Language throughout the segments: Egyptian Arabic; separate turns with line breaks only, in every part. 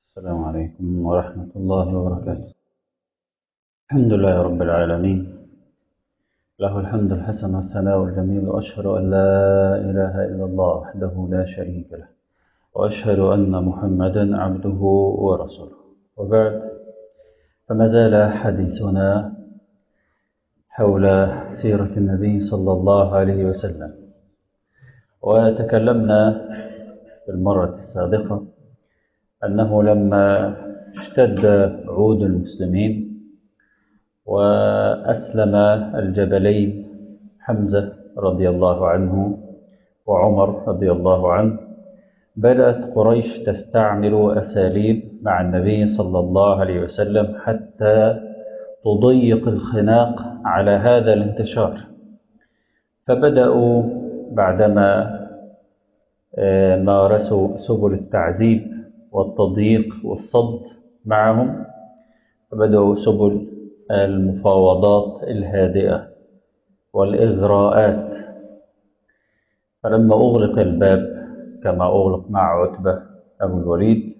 السلام عليكم ورحمة الله وبركاته الحمد لله رب العالمين له الحمد الحسن والثناء الجميل وأشهد أن لا إله إلا الله وحده لا شريك له وأشهد أن محمدا عبده ورسوله وبعد فما زال حديثنا حول سيرة النبي صلى الله عليه وسلم وتكلمنا في المرة السابقة أنه لما اشتد عود المسلمين وأسلم الجبلين حمزة رضي الله عنه وعمر رضي الله عنه بدأت قريش تستعمل أساليب مع النبي صلى الله عليه وسلم حتى تضيق الخناق على هذا الانتشار فبدأوا بعدما مارسوا سبل التعذيب والتضييق والصد معهم فبدأوا سبل المفاوضات الهادئة والإغراءات فلما أغلق الباب كما أغلق مع عتبة أبو الوليد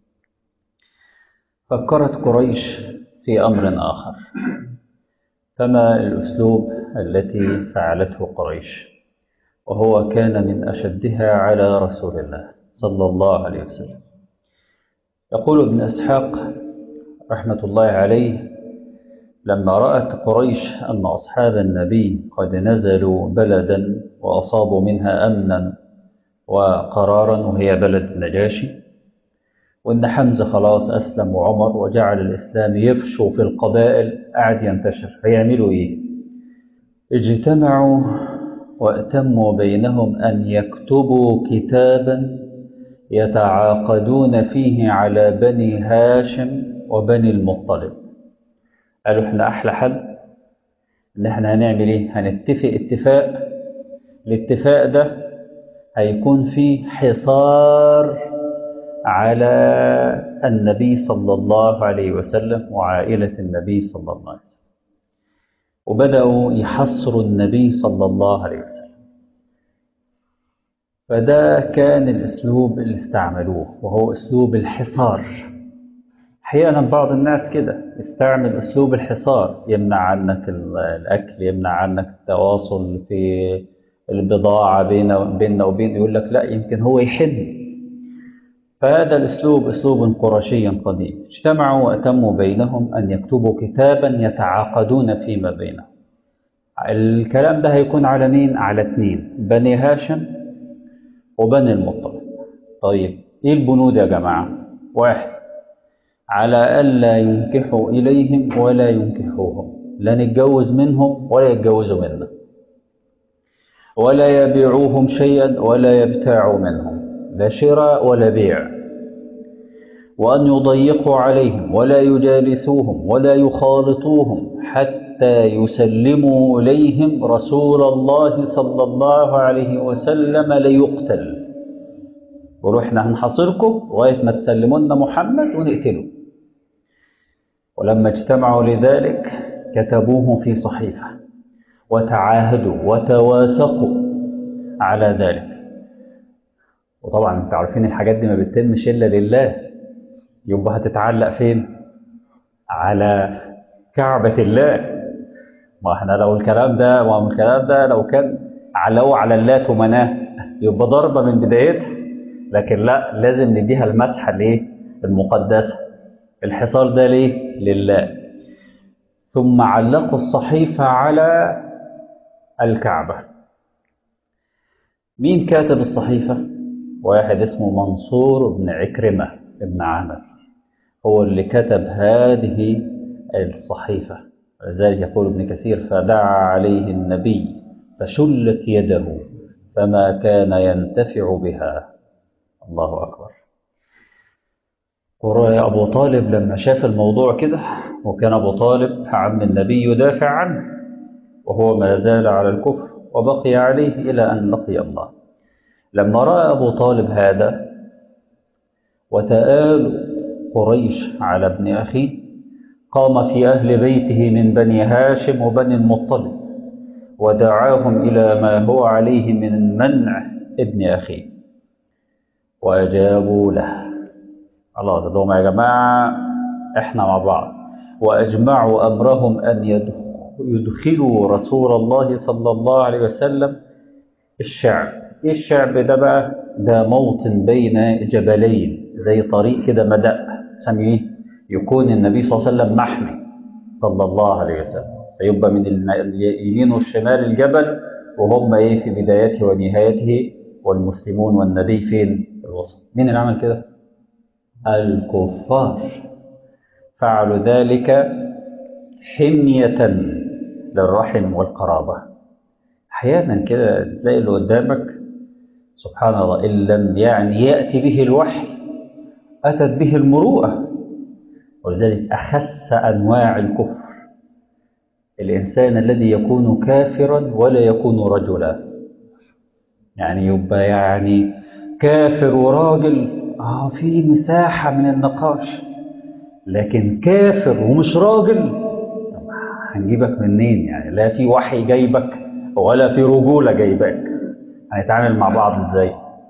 فكرت قريش في أمر آخر فما الأسلوب التي فعلته قريش وهو كان من أشدها على رسول الله صلى الله عليه وسلم يقول ابن إسحاق رحمة الله عليه لما رأت قريش أن أصحاب النبي قد نزلوا بلدا وأصابوا منها أمنا وقرارا وهي بلد النجاشي وإن حمزة خلاص أسلم وعمر وجعل الإسلام يفشو في القبائل قاعد ينتشر فيعملوا إيه اجتمعوا وأتموا بينهم أن يكتبوا كتابا يتعاقدون فيه على بني هاشم وبني المطلب قالوا احنا أحلى حل إن احنا هنعمل إيه هنتفق اتفاق الاتفاق ده هيكون فيه حصار على النبي صلى الله عليه وسلم وعائلة النبي صلى الله عليه وسلم وبدأوا يحصروا النبي صلى الله عليه وسلم فده كان الأسلوب اللي استعملوه وهو أسلوب الحصار أحيانا بعض الناس كده يستعمل أسلوب الحصار يمنع عنك الأكل يمنع عنك التواصل في البضاعة بيننا وبين يقول لك لا يمكن هو يحن فهذا الأسلوب أسلوب قرشي قديم اجتمعوا وأتموا بينهم أن يكتبوا كتابا يتعاقدون فيما بينهم الكلام ده هيكون على مين؟ على اثنين بني هاشم وبني المطلب طيب ايه البنود يا جماعة واحد على ألا ينكحوا إليهم ولا ينكحوهم لا نتجوز منهم ولا يتجوزوا منا ولا يبيعوهم شيئا ولا يبتاعوا منهم لا شراء ولا بيع وأن يضيقوا عليهم ولا يجالسوهم ولا يخالطوهم حتى يسلموا إليهم رسول الله صلى الله عليه وسلم ليقتل ورحنا هنحاصركم لغاية ما تسلموا لنا محمد ونقتله ولما اجتمعوا لذلك كتبوه في صحيفة وتعاهدوا وتواثقوا على ذلك وطبعا انتوا عارفين الحاجات دي ما بتتمش الا لله يبقى هتتعلق فين على كعبة الله ما احنا لو الكلام ده ما الكلام ده لو كان علو على اللات ومناه يبقى ضربة من بدايتها لكن لا لازم نديها المسحة ليه المقدسة الحصار ده ليه لله ثم علقوا الصحيفة على الكعبة مين كاتب الصحيفة واحد اسمه منصور بن عكرمة بن عامر هو اللي كتب هذه الصحيفة لذلك يقول ابن كثير فدعا عليه النبي فشلت يده فما كان ينتفع بها الله أكبر أبو طالب لما شاف الموضوع كده وكان أبو طالب عم النبي يدافع عنه وهو ما زال على الكفر وبقي عليه إلى أن لقي الله لما رأى أبو طالب هذا وتآل قريش على ابن أخيه قام في أهل بيته من بني هاشم وبني المطلب ودعاهم إلى ما هو عليه من منع ابن أخيه وأجابوا له خلاص اللي هم يا جماعة احنا مع بعض وأجمعوا أمرهم أن يدخلوا رسول الله صلى الله عليه وسلم الشعب ايه الشعب ده بقى ده موطن بين جبلين زي طريق كده مدق عشان ايه يكون النبي صلى الله عليه وسلم محمي صلى الله عليه وسلم فيبقى من اليمين والشمال الجبل وهم ايه في بدايته ونهايته والمسلمون والنبي فين في الوسط مين اللي عمل كده الكفار فعلوا ذلك حمية للرحم والقرابة أحيانا كده تلاقي اللي قدامك سبحان الله إن لم يعني يأتي به الوحي أتت به المروءة ولذلك أخس أنواع الكفر الإنسان الذي يكون كافرا ولا يكون رجلا يعني يبقى يعني كافر وراجل آه في مساحة من النقاش لكن كافر ومش راجل هنجيبك منين يعني لا في وحي جايبك ولا في رجولة جايبك هنتعامل مع بعض ازاي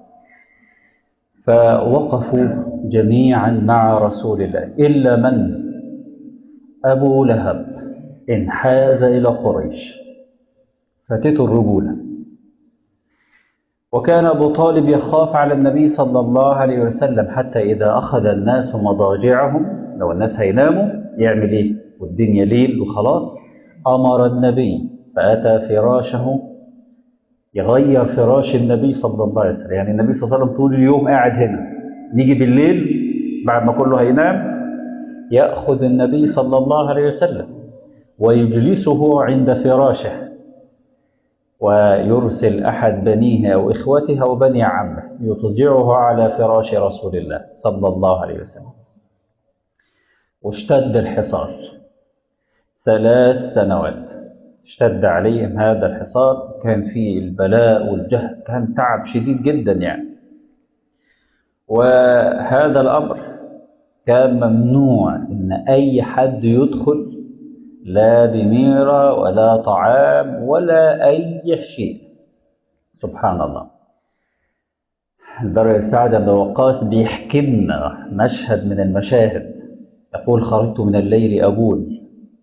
فوقفوا جميعا مع رسول الله إلا من أبو لهب انحاز إلى قريش فاتته الرجولة وكان أبو طالب يخاف على النبي صلى الله عليه وسلم حتى إذا أخذ الناس مضاجعهم لو الناس هيناموا يعمل إيه والدنيا ليل وخلاص أمر النبي فأتى فراشه يغير فراش النبي صلى الله عليه وسلم يعني النبي صلى الله عليه وسلم طول اليوم قاعد هنا نيجي بالليل بعد ما كله هينام يأخذ النبي صلى الله عليه وسلم ويجلسه عند فراشه ويرسل أحد بنيه أو إخوته أو بني عمه يضجعه على فراش رسول الله صلى الله عليه وسلم واشتد الحصار ثلاث سنوات اشتد عليهم هذا الحصار كان فيه البلاء والجهد كان تعب شديد جدا يعني وهذا الأمر كان ممنوع إن أي حد يدخل لا بميرة ولا طعام ولا أي شيء سبحان الله البر سعد بن وقاص بيحكي لنا مشهد من المشاهد يقول خرجت من الليل أبول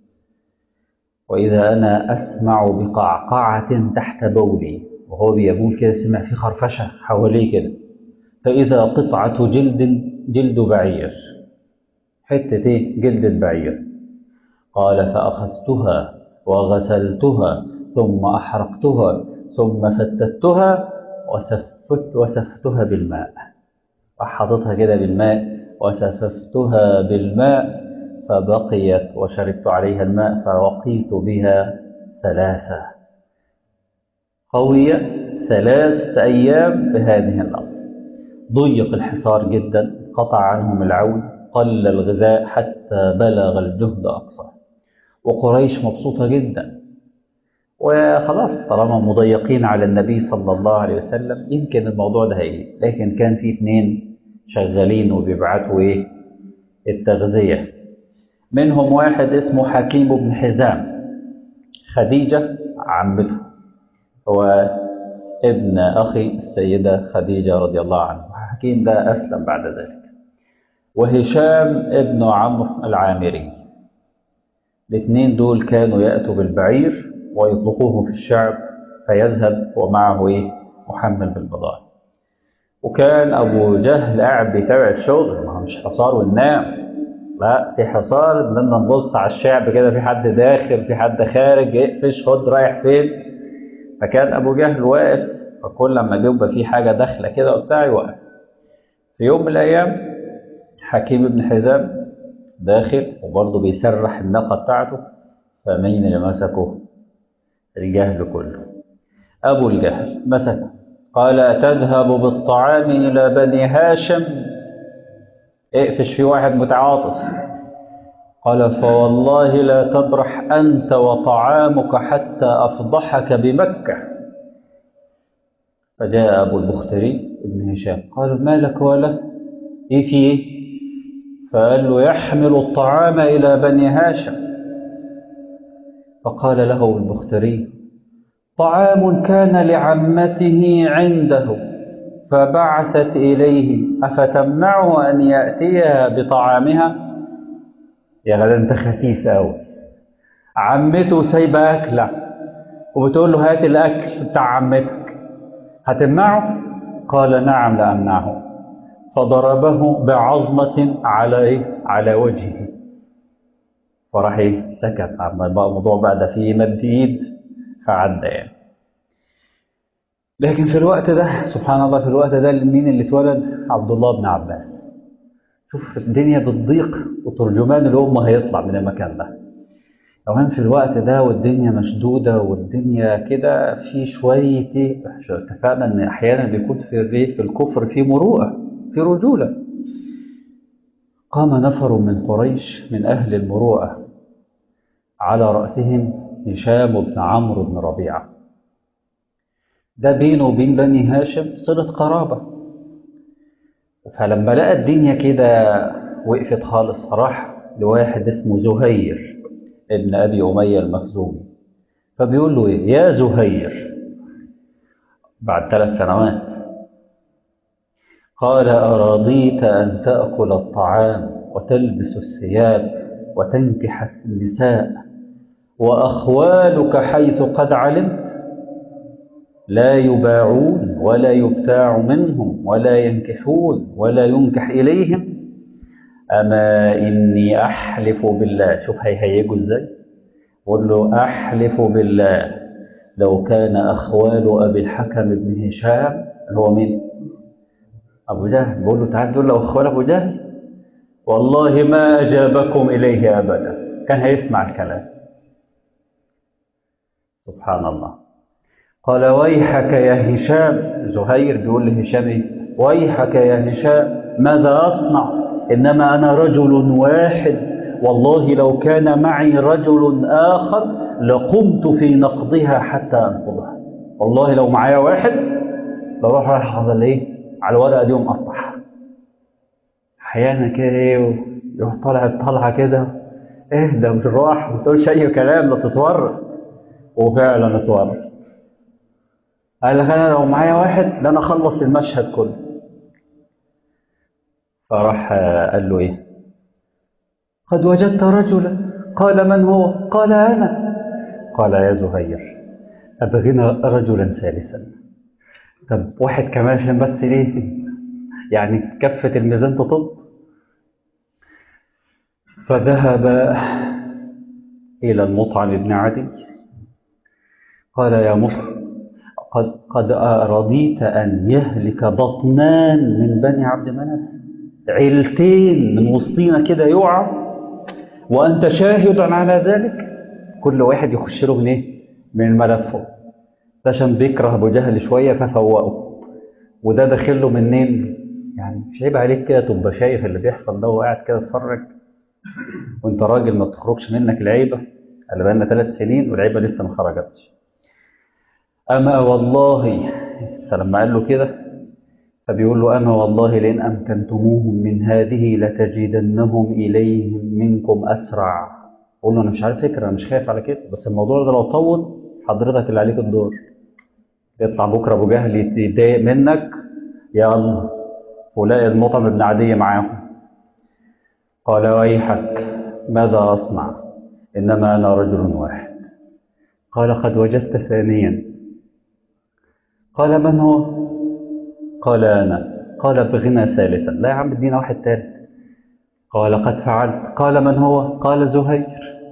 وإذا أنا أسمع بقعقعة تحت بولي وهو بيبول كده سمع في خرفشة حواليه كده فإذا قطعة جلد جلد بعير حتة إيه جلد بعير قال فأخذتها وغسلتها ثم أحرقتها ثم فتتها وسفت وسفتها بالماء وحطتها كده بالماء وسففتها بالماء فبقيت وشربت عليها الماء فوقيت بها ثلاثة قوية ثلاث أيام بهذه الأرض ضيق الحصار جدا قطع عنهم العون قل الغذاء حتى بلغ الجهد أقصى وقريش مبسوطة جدا وخلاص طالما مضيقين على النبي صلى الله عليه وسلم يمكن الموضوع ده هيجي لكن كان في اثنين شغالين وبيبعتوا ايه التغذية منهم واحد اسمه حكيم بن حزام خديجة عمته هو ابن أخي السيدة خديجة رضي الله عنه حكيم ده أسلم بعد ذلك وهشام ابن عمرو العامري الاثنين دول كانوا يأتوا بالبعير ويطلقوه في الشعب فيذهب ومعه ايه محمل بالبضائع وكان أبو جهل قاعد بيتابع الشغل ما هو مش حصار وننام لا في حصار بدنا نبص على الشعب كده في حد داخل في حد خارج اقفش خد رايح فين فكان أبو جهل واقف فكل لما بيبقى في حاجة داخلة كده وبتاع يوقف في يوم من الأيام حكيم بن حزام داخل وبرضه بيسرح الناقة بتاعته فمين اللي مسكه؟ الجهل كله أبو الجهل مسكه قال تذهب بالطعام إلى بني هاشم اقفش في واحد متعاطف قال فوالله لا تبرح أنت وطعامك حتى أفضحك بمكة فجاء أبو البختري ابن هشام قال ما لك ولا إيه في إيه فقال له يحمل الطعام إلى بني هاشم فقال له البختري طعام كان لعمته عنده فبعثت إليه أفتمنعه أن يأتيها بطعامها يا غدا أنت خسيس أوي عمته سايبة أكلة وبتقول له هات الأكل بتاع عمتك هتمنعه؟ قال نعم لأمنعه فضربه بعظمة على إيه؟ على وجهه فراح إيه؟ سكت عما بقى الموضوع بقى ده فيه مد إيد فعدى يعني لكن في الوقت ده سبحان الله في الوقت ده مين اللي اتولد؟ عبد الله بن عباس شوف الدنيا بتضيق وترجمان الأمة هيطلع من المكان ده كمان في الوقت ده والدنيا مشدودة والدنيا كده في شوية ايه اتفقنا ان احيانا بيكون في الريف في الكفر في مروءة في رجولة قام نفر من قريش من اهل المروءة على رأسهم هشام بن عمرو بن ربيعة ده بينه وبين بني هاشم صلة قرابة فلما لقى الدنيا كده وقفت خالص راح لواحد اسمه زهير ابن أبي أمية المخزومي فبيقول له إيه يا زهير بعد ثلاث سنوات قال أراضيت أن تأكل الطعام وتلبس الثياب وتنكح النساء وأخوالك حيث قد علمت لا يباعون ولا يبتاع منهم ولا ينكحون ولا ينكح إليهم أما إني أحلف بالله شوف هيهيجوا إزاي قول له أحلف بالله لو كان أخوال أبي الحكم بن هشام اللي هو مين أبو جهل بقول له تعال تقول له أخوال أبو جهل والله ما أجابكم إليه أبدا كان هيسمع الكلام سبحان الله قال ويحك يا هشام زهير بيقول لهشام إيه ويحك يا هشام ماذا أصنع إنما أنا رجل واحد والله لو كان معي رجل آخر لقمت في نقضها حتى أنقضها والله لو معايا واحد بروح رايح على إيه على الورقة دي ومقطعها أحيانا كده إيه يروح طالع طالعة كده اهدى بالراحة ما تقولش أي كلام لا تتورط وفعلا اتورط قال لك أنا لو معايا واحد ده أنا أخلص المشهد كله فراح قال له ايه قد وجدت رجلا قال من هو قال انا قال يا زهير ابغنا رجلا ثالثا طب واحد كمان عشان بس ليه يعني كفة الميزان تطب فذهب إلى المطعم بن عدي قال يا مطعم قد, قد رضيت أن يهلك بطنان من بني عبد مناف عيلتين من وسطينا كده يقع وانت شاهد على ذلك كل واحد يخش له من ايه من الملف ده عشان بيكره ابو جهل شويه ففوقه وده داخل له منين يعني مش عيب عليك كده تبقى شايف اللي بيحصل ده وقاعد كده تتفرج وانت راجل ما تخرجش منك العيبه اللي بقالنا ثلاث سنين والعيبه لسه ما خرجتش اما والله فلما قال له كده فبيقول له أما والله لئن أمكنتموهم من هذه لتجدنهم إليهم منكم أسرع قول له أنا مش عارف فكرة أنا مش خايف على كده بس الموضوع ده لو طول حضرتك اللي عليك الدور يطلع بكرة أبو جهل يتضايق منك يا الله ولاقي المطعم ابن عدي معاهم قال ويحك ماذا أصنع إنما أنا رجل واحد قال قد وجدت ثانيا قال من هو قال أنا قال بغنى ثالثا لا يا عم ادينا واحد ثالث قال قد فعلت قال من هو قال زهير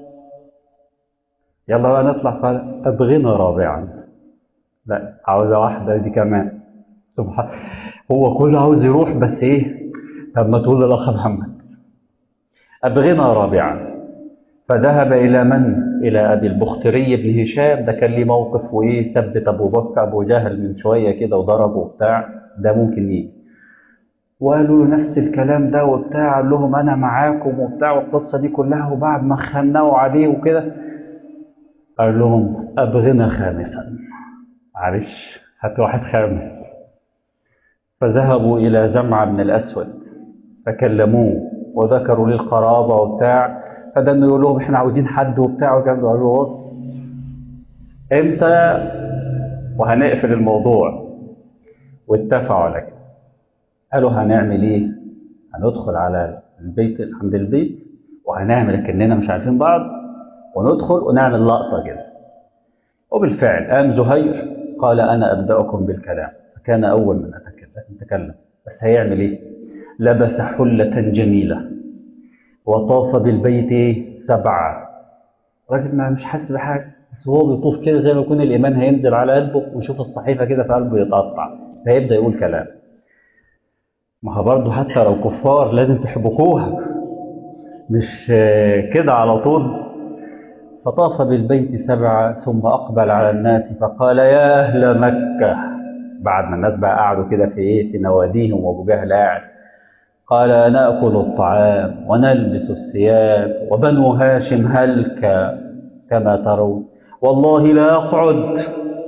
يلا بقى نطلع قال ابغنا رابعا لا عاوزة واحدة دي كمان سبحان هو كله عاوز يروح بس ايه طب ما تقول للأخ محمد ابغنا رابعا فذهب إلى من؟ إلى أبي البختري بن هشام ده كان ليه موقف وإيه ثبت أبو بكر أبو جهل من شوية كده وضربه وبتاع ده ممكن يجي وقالوا له نفس الكلام ده وبتاع قال لهم أنا معاكم وبتاع والقصة دي كلها وبعد ما خنقوا عليه وكده قال لهم أبغنا خامسا معلش هات واحد خامس فذهبوا إلى زمعة بن الأسود فكلموه وذكروا لي القرابة وبتاع فده انه يقول لهم احنا عاوزين حد وبتاع وكان قالوا له بص امتى وهنقفل الموضوع واتفقوا على كده قالوا هنعمل ايه هندخل على البيت عند البيت وهنعمل كأننا مش عارفين بعض وندخل ونعمل لقطة كده وبالفعل قام زهير قال أنا أبدأكم بالكلام فكان أول من أتكلم تكلم بس هيعمل إيه؟ لبس حلة جميلة وطاف بالبيت إيه؟ سبعة راجل ما مش حاسس بحاجة بس هو بيطوف كده زي ما يكون الإيمان هينزل على قلبه ويشوف الصحيفة كده في قلبه يتقطع فيبدأ يقول كلام ما هو برضه حتى لو كفار لازم تحبكوها مش كده على طول فطاف بالبيت سبعة ثم أقبل على الناس فقال يا أهل مكة بعد ما الناس بقى قعدوا كده في إيه في نواديهم وأبو جهل قاعد قال نأكل الطعام ونلبس الثياب وبنو هاشم هلك كما ترون والله لا أقعد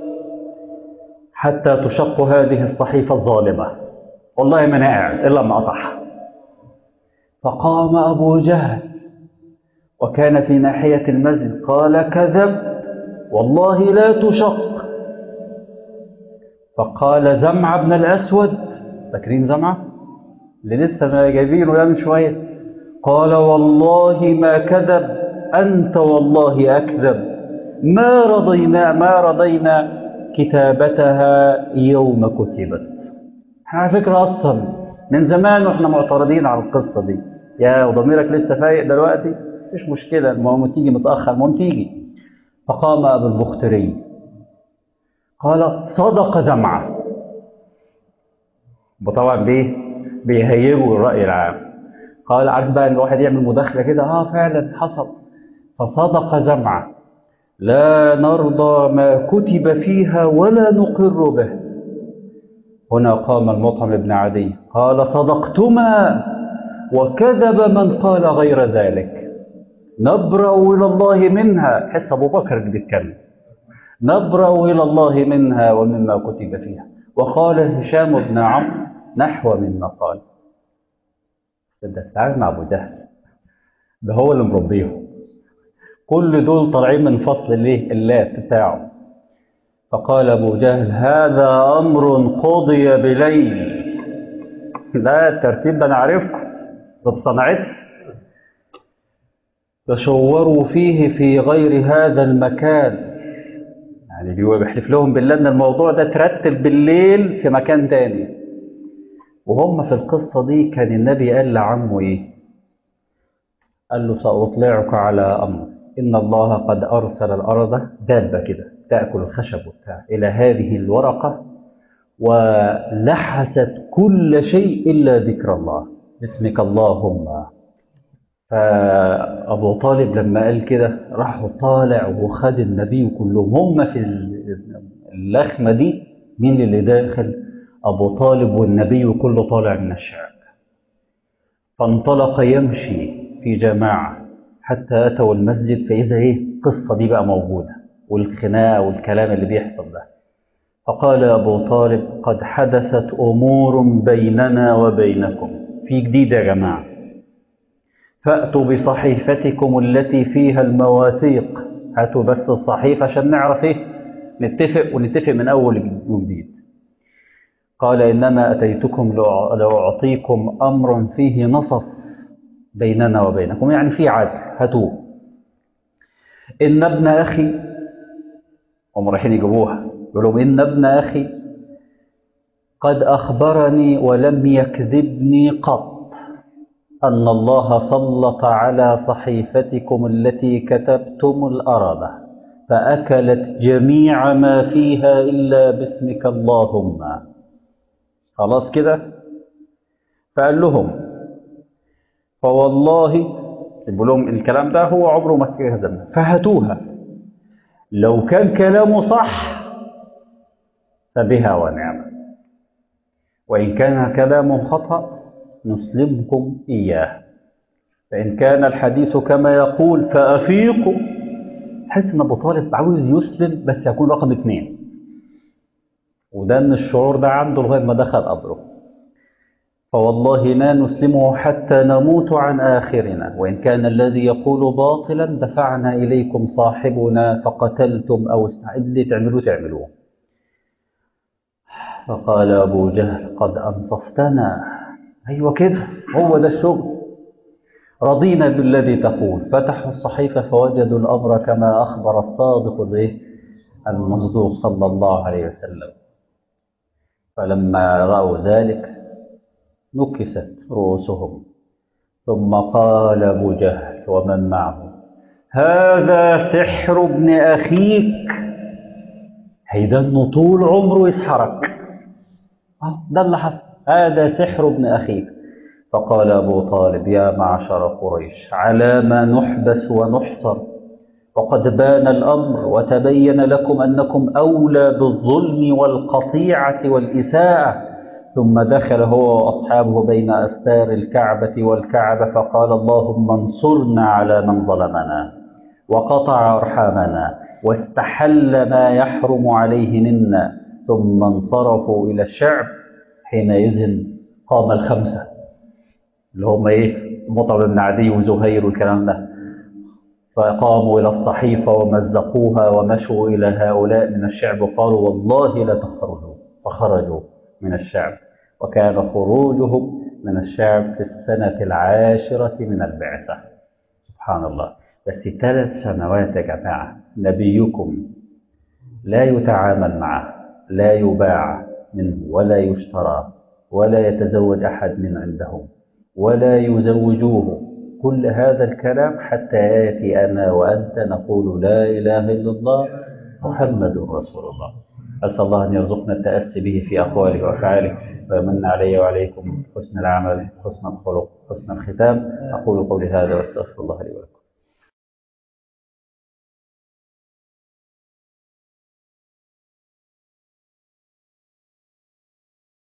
حتى تشق هذه الصحيفة الظالمة والله ما أنا قاعد إلا ما أطح فقام أبو جهل وكان في ناحية المسجد قال كذبت والله لا تشق فقال زمع بن الأسود فاكرين زمعة اللي لسه ما جايبينه ده من شوية قال والله ما كذب أنت والله أكذب ما رضينا ما رضينا كتابتها يوم كتبت على فكرة أصلا من زمان واحنا معترضين على القصة دي يا وضميرك لسه فايق دلوقتي مش مشكلة ما تيجي متأخر ما تيجي فقام أبو البختري قال صدق زمعة وطبعا بيه بيهيجوا الرأي العام قال عارف بقى ان الواحد يعمل مداخلة كده اه فعلا حصل فصدق زمعة لا نرضى ما كتب فيها ولا نقر به هنا قام المطعم بن عدي قال صدقتما وكذب من قال غير ذلك نبرأ إلى الله منها حس أبو بكر اللي بيتكلم نبرأ إلى الله منها ومما كتب فيها وقال هشام بن عمرو نحو مما قال ده تعال مع أبو جهل ده هو اللي مربيهم كل دول طالعين من فصل الايه اللات بتاعه فقال أبو جهل هذا أمر قضي بليل لا الترتيب ده أنا عارفكم ده بصنعتي تشوروا فيه في غير هذا المكان يعني هو بيحلف لهم بالله ان الموضوع ده ترتب بالليل في مكان تاني وهم في القصة دي كان النبي قال لعمه ايه قال له سأطلعك على أمر إن الله قد أرسل الأرض دابة كده تأكل الخشب وبتاع إلى هذه الورقة ولحست كل شيء إلا ذكر الله باسمك اللهم فأبو طالب لما قال كده راح طالع وخد النبي كلهم هم في اللخمة دي مين اللي داخل أبو طالب والنبي كله طالع من الشعب فانطلق يمشي في جماعة حتى أتوا المسجد فإذا إيه القصة دي بقى موجودة والخناقة والكلام اللي بيحصل ده فقال أبو طالب قد حدثت أمور بيننا وبينكم في جديد يا جماعة فأتوا بصحيفتكم التي فيها المواثيق هاتوا بس الصحيفة عشان نعرف إيه نتفق ونتفق من أول وجديد قال إنما أتيتكم لأعطيكم أمر فيه نصف بيننا وبينكم يعني في عدل هاتوه إن ابن أخي هم رايحين يجيبوها يقول لهم إن ابن أخي قد أخبرني ولم يكذبني قط أن الله سلط على صحيفتكم التي كتبتم الأرض فأكلت جميع ما فيها إلا باسمك اللهم خلاص كده فقال لهم فوالله يقول لهم الكلام ده هو عمره ما كذب فهاتوها لو كان كلامه صح فبها ونعم وإن كان كلامه خطأ نسلمكم إياه فإن كان الحديث كما يقول فأفيقوا حس إن أبو طالب عاوز يسلم بس يكون رقم اثنين وده إن الشعور ده عنده لغاية ما دخل قبره فوالله لا نسلمه حتى نموت عن آخرنا وإن كان الذي يقول باطلا دفعنا إليكم صاحبنا فقتلتم أو اللي تعملوه تعملوه فقال أبو جهل قد أنصفتنا أيوة كده هو ده الشغل رضينا بالذي تقول فتحوا الصحيفة فوجدوا الأمر كما أخبر الصادق المصدوق صلى الله عليه وسلم فلما رأوا ذلك نكست رؤوسهم ثم قال أبو جهل ومن معه هذا سحر ابن أخيك هيدا إنه طول عمره يسحرك ده اللي حصل هذا سحر ابن أخيك فقال أبو طالب يا معشر قريش على ما نحبس ونحصر وقد بان الأمر وتبين لكم أنكم أولى بالظلم والقطيعة والإساءة ثم دخل هو وأصحابه بين أستار الكعبة والكعبة فقال اللهم انصرنا على من ظلمنا وقطع أرحامنا واستحل ما يحرم عليه منا ثم انصرفوا إلى الشعب حينئذ قام الخمسة اللي هم إيه مطعم بن عدي وزهير والكلام ده فقاموا إلى الصحيفة ومزقوها ومشوا إلى هؤلاء من الشعب وقالوا والله لا تخرجوا فخرجوا من الشعب وكان خروجهم من الشعب في السنة العاشرة من البعثة سبحان الله بس ثلاث سنوات يا جماعة نبيكم لا يتعامل معه لا يباع منه ولا يشترى ولا يتزوج أحد من عندهم ولا يزوجوه كل هذا الكلام حتى يأتي أنا وأنت نقول لا إله إلا الله محمد رسول الله أسأل الله أن يرزقنا التأسي به في أقواله وأفعاله ويمن علي وعليكم حسن العمل حسن الخلق حسن الختام أقول قولي هذا واستغفر الله لي ولكم